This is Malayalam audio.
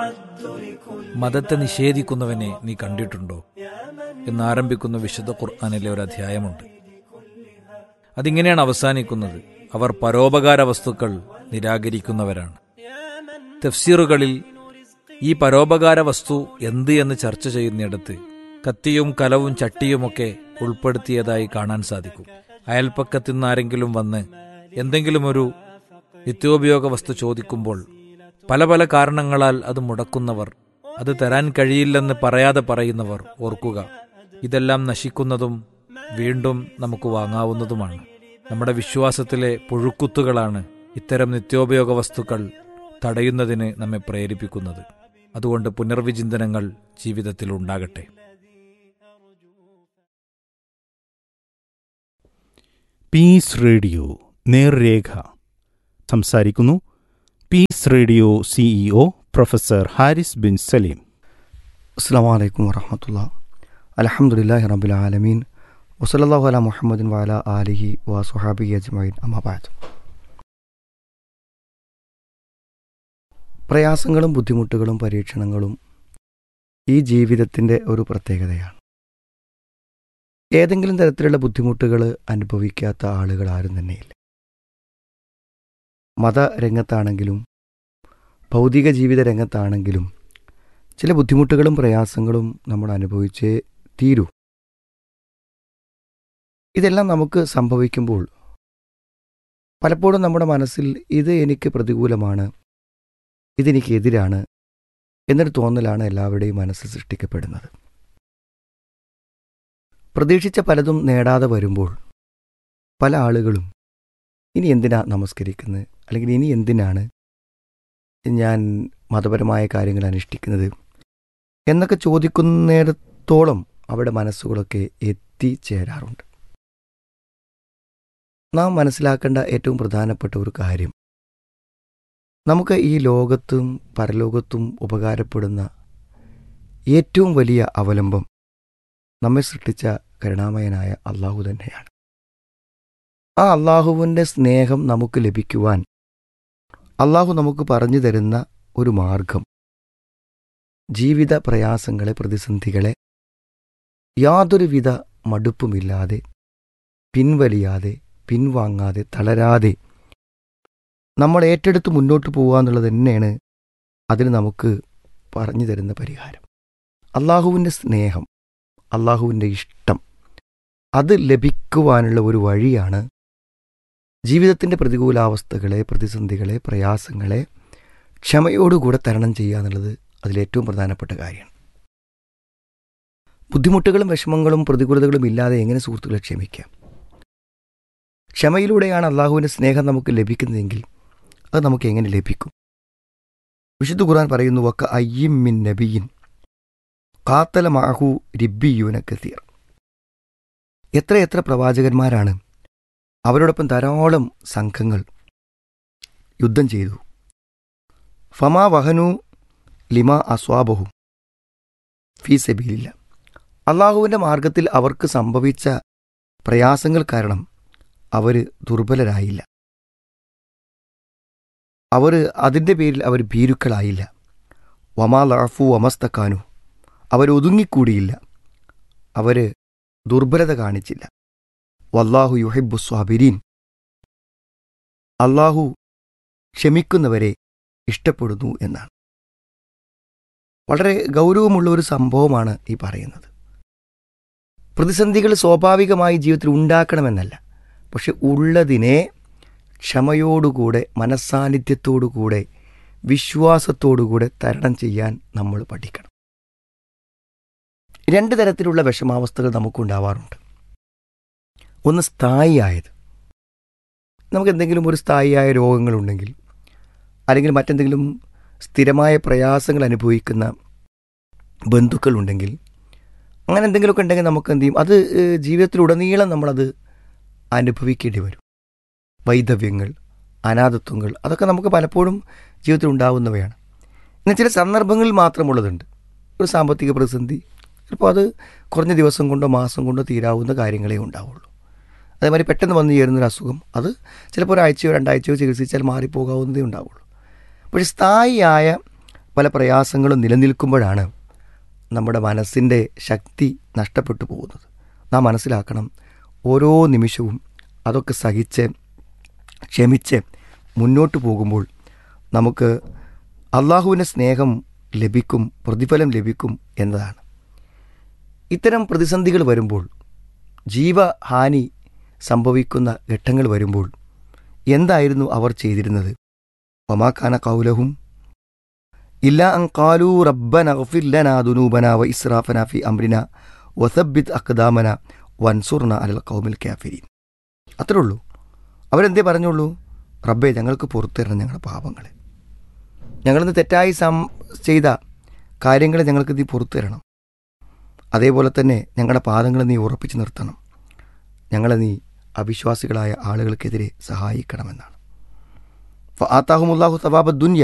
മതത്തെ നിഷേധിക്കുന്നവനെ നീ കണ്ടിട്ടുണ്ടോ എന്നാരംഭിക്കുന്ന വിശുദ്ധ ഖുർആാനിലെ ഒരു അധ്യായമുണ്ട് അതിങ്ങനെയാണ് അവസാനിക്കുന്നത് അവർ പരോപകാര വസ്തുക്കൾ നിരാകരിക്കുന്നവരാണ് തഫ്സീറുകളിൽ ഈ പരോപകാര വസ്തു എന്ത് എന്ന് ചർച്ച ചെയ്യുന്നിടത്ത് കത്തിയും കലവും ചട്ടിയുമൊക്കെ ഉൾപ്പെടുത്തിയതായി കാണാൻ സാധിക്കും അയൽപ്പക്കത്തു നിന്നാരെങ്കിലും വന്ന് എന്തെങ്കിലും ഒരു നിത്യോപയോഗ വസ്തു ചോദിക്കുമ്പോൾ പല പല കാരണങ്ങളാൽ അത് മുടക്കുന്നവർ അത് തരാൻ കഴിയില്ലെന്ന് പറയാതെ പറയുന്നവർ ഓർക്കുക ഇതെല്ലാം നശിക്കുന്നതും വീണ്ടും നമുക്ക് വാങ്ങാവുന്നതുമാണ് നമ്മുടെ വിശ്വാസത്തിലെ പുഴുക്കുത്തുകളാണ് ഇത്തരം നിത്യോപയോഗ വസ്തുക്കൾ തടയുന്നതിന് നമ്മെ പ്രേരിപ്പിക്കുന്നത് അതുകൊണ്ട് പുനർവിചിന്തനങ്ങൾ ജീവിതത്തിൽ ഉണ്ടാകട്ടെ പീസ് റേഡിയോ നേർരേഖ സംസാരിക്കുന്നു peace radio CEO professor Haris bin Salim അസ്സാം വലൈക്കും വറഹമത്തുള്ള അലഹമുല്ലാഹി റബുൽ ആലമീൻ വസലല്ലാഹു അല മുഹമ്മദിൻ വാല ആലിഹി വ സുഹാബി അജ്മൈൻ അമ്മാബാദ് പ്രയാസങ്ങളും ബുദ്ധിമുട്ടുകളും പരീക്ഷണങ്ങളും ഈ ജീവിതത്തിൻ്റെ ഒരു പ്രത്യേകതയാണ് ഏതെങ്കിലും തരത്തിലുള്ള ബുദ്ധിമുട്ടുകൾ അനുഭവിക്കാത്ത ആളുകൾ ആരും തന്നെയില്ല മതരംഗത്താണെങ്കിലും ഭൗതിക ജീവിത രംഗത്താണെങ്കിലും ചില ബുദ്ധിമുട്ടുകളും പ്രയാസങ്ങളും നമ്മൾ അനുഭവിച്ചേ തീരൂ ഇതെല്ലാം നമുക്ക് സംഭവിക്കുമ്പോൾ പലപ്പോഴും നമ്മുടെ മനസ്സിൽ ഇത് എനിക്ക് പ്രതികൂലമാണ് ഇതെനിക്ക് എതിരാണ് എന്നൊരു തോന്നലാണ് എല്ലാവരുടെയും മനസ്സിൽ സൃഷ്ടിക്കപ്പെടുന്നത് പ്രതീക്ഷിച്ച പലതും നേടാതെ വരുമ്പോൾ പല ആളുകളും ഇനി എന്തിനാ നമസ്കരിക്കുന്നത് അല്ലെങ്കിൽ ഇനി എന്തിനാണ് ഞാൻ മതപരമായ കാര്യങ്ങൾ അനുഷ്ഠിക്കുന്നത് എന്നൊക്കെ ചോദിക്കുന്നിടത്തോളം അവിടെ മനസ്സുകളൊക്കെ എത്തിച്ചേരാറുണ്ട് നാം മനസ്സിലാക്കേണ്ട ഏറ്റവും പ്രധാനപ്പെട്ട ഒരു കാര്യം നമുക്ക് ഈ ലോകത്തും പരലോകത്തും ഉപകാരപ്പെടുന്ന ഏറ്റവും വലിയ അവലംബം നമ്മെ സൃഷ്ടിച്ച കരുണാമയനായ അള്ളാഹു തന്നെയാണ് ആ അള്ളാഹുവിൻ്റെ സ്നേഹം നമുക്ക് ലഭിക്കുവാൻ അള്ളാഹു നമുക്ക് പറഞ്ഞു തരുന്ന ഒരു മാർഗം ജീവിത പ്രയാസങ്ങളെ പ്രതിസന്ധികളെ യാതൊരുവിധ മടുപ്പുമില്ലാതെ പിൻവലിയാതെ പിൻവാങ്ങാതെ തളരാതെ നമ്മൾ ഏറ്റെടുത്ത് മുന്നോട്ട് പോകുക എന്നുള്ളത് തന്നെയാണ് അതിന് നമുക്ക് പറഞ്ഞു തരുന്ന പരിഹാരം അള്ളാഹുവിൻ്റെ സ്നേഹം അള്ളാഹുവിൻ്റെ ഇഷ്ടം അത് ലഭിക്കുവാനുള്ള ഒരു വഴിയാണ് ജീവിതത്തിൻ്റെ പ്രതികൂലാവസ്ഥകളെ പ്രതിസന്ധികളെ പ്രയാസങ്ങളെ ക്ഷമയോടുകൂടെ തരണം ചെയ്യുക എന്നുള്ളത് അതിലേറ്റവും പ്രധാനപ്പെട്ട കാര്യമാണ് ബുദ്ധിമുട്ടുകളും വിഷമങ്ങളും പ്രതികൂലതകളും ഇല്ലാതെ എങ്ങനെ സുഹൃത്തുക്കളെ ക്ഷമിക്കാം ക്ഷമയിലൂടെയാണ് അള്ളാഹുവിൻ്റെ സ്നേഹം നമുക്ക് ലഭിക്കുന്നതെങ്കിൽ അത് നമുക്ക് എങ്ങനെ ലഭിക്കും വിശുദ്ധ ഖുർആൻ പറയുന്നു വക്ക അയ്യിം മിൻ നബിയിൻ കാത്തല മാഹു റിബിയൂന കത്തീർ എത്രയെത്ര പ്രവാചകന്മാരാണ് അവരോടൊപ്പം ധാരാളം സംഘങ്ങൾ യുദ്ധം ചെയ്തു ഫമാ വഹനു ലിമ അസ്വാബഹു ഫീ സബീലില്ല അള്ളാഹുവിൻ്റെ മാർഗത്തിൽ അവർക്ക് സംഭവിച്ച പ്രയാസങ്ങൾ കാരണം അവർ ദുർബലരായില്ല അവർ അതിൻ്റെ പേരിൽ അവർ ഭീരുക്കളായില്ല വമാ ലഅഫു വമസ്തക്കാനു അവരൊതുങ്ങിക്കൂടിയില്ല അവർ ദുർബലത കാണിച്ചില്ല വല്ലാഹു യുഹിബു സ്വാബിരീൻ അള്ളാഹു ക്ഷമിക്കുന്നവരെ ഇഷ്ടപ്പെടുന്നു എന്നാണ് വളരെ ഗൗരവമുള്ള ഒരു സംഭവമാണ് ഈ പറയുന്നത് പ്രതിസന്ധികൾ സ്വാഭാവികമായി ജീവിതത്തിൽ ഉണ്ടാക്കണമെന്നല്ല പക്ഷെ ഉള്ളതിനെ ക്ഷമയോടുകൂടെ മനസ്സാന്നിധ്യത്തോടുകൂടെ വിശ്വാസത്തോടുകൂടെ തരണം ചെയ്യാൻ നമ്മൾ പഠിക്കണം രണ്ട് തരത്തിലുള്ള വിഷമാവസ്ഥകൾ നമുക്കുണ്ടാവാറുണ്ട് ഒന്ന് സ്ഥായിയായത് നമുക്ക് എന്തെങ്കിലും ഒരു സ്ഥായിയായ രോഗങ്ങളുണ്ടെങ്കിൽ അല്ലെങ്കിൽ മറ്റെന്തെങ്കിലും സ്ഥിരമായ പ്രയാസങ്ങൾ അനുഭവിക്കുന്ന ബന്ധുക്കളുണ്ടെങ്കിൽ അങ്ങനെ എന്തെങ്കിലുമൊക്കെ ഉണ്ടെങ്കിൽ നമുക്ക് എന്ത് ചെയ്യും അത് ഏഹ്, ജീവിതത്തിലുടനീളം നമ്മളത് അനുഭവിക്കേണ്ടി വരും വൈധവ്യങ്ങൾ അനാഥത്വങ്ങൾ അതൊക്കെ നമുക്ക് പലപ്പോഴും ജീവിതത്തിൽ ഉണ്ടാവുന്നവയാണ് എന്നാൽ ചില സന്ദർഭങ്ങളിൽ മാത്രമുള്ളതുണ്ട് ഒരു സാമ്പത്തിക പ്രതിസന്ധി ചിലപ്പോൾ അത് കുറഞ്ഞ ദിവസം കൊണ്ടോ മാസം കൊണ്ടോ തീരാവുന്ന കാര്യങ്ങളേ ഉണ്ടാവുള്ളൂ അതേമാതിരി പെട്ടെന്ന് വന്നു ചേരുന്നൊരു അസുഖം അത് ചിലപ്പോൾ ഒരാഴ്ചയോ രണ്ടാഴ്ചയോ ചികിത്സിച്ചാൽ മാറിപ്പോകാവുന്നതേ ഉണ്ടാവുള്ളൂ പക്ഷേ സ്ഥായിയായ പല പ്രയാസങ്ങളും നിലനിൽക്കുമ്പോഴാണ് നമ്മുടെ മനസ്സിൻ്റെ ശക്തി നഷ്ടപ്പെട്ടു പോകുന്നത് നാം മനസ്സിലാക്കണം ഓരോ നിമിഷവും അതൊക്കെ സഹിച്ച് ക്ഷമിച്ച് മുന്നോട്ട് പോകുമ്പോൾ നമുക്ക് അള്ളാഹുവിൻ്റെ സ്നേഹം ലഭിക്കും പ്രതിഫലം ലഭിക്കും എന്നതാണ് ഇത്തരം പ്രതിസന്ധികൾ വരുമ്പോൾ ജീവഹാനി സംഭവിക്കുന്ന ഘട്ടങ്ങൾ വരുമ്പോൾ എന്തായിരുന്നു അവർ ചെയ്തിരുന്നത് ഒമാഖാന കൗലഹും ഇല്ല അൻ കാലു റബ്ബന ഗഫിർ ദുനൂബന വ ഇസ്രാഫന ഫി അംരിന വസബിത് അക്ദാമന വൻസുർന അലൽ കൗമിൽ കാഫിരീൻ അത്രേ ഉള്ളൂ അവരെന്തേ പറഞ്ഞുള്ളൂ റബ്ബെ ഞങ്ങൾക്ക് പുറത്തു തരണം ഞങ്ങളുടെ പാപങ്ങളെ ഞങ്ങളിന്ന് തെറ്റായി സം ചെയ്ത കാര്യങ്ങളെ ഞങ്ങൾക്ക് നീ പുറത്തു തരണം അതേപോലെ തന്നെ ഞങ്ങളുടെ പാദങ്ങളെ നീ ഉറപ്പിച്ചു നിർത്തണം ഞങ്ങളെ നീ അവിശ്വാസികളായ ആളുകൾക്കെതിരെ സഹായിക്കണമെന്നാണ് ഫാത്താഹുമുല്ലാഹു സവാബ ദുന്യ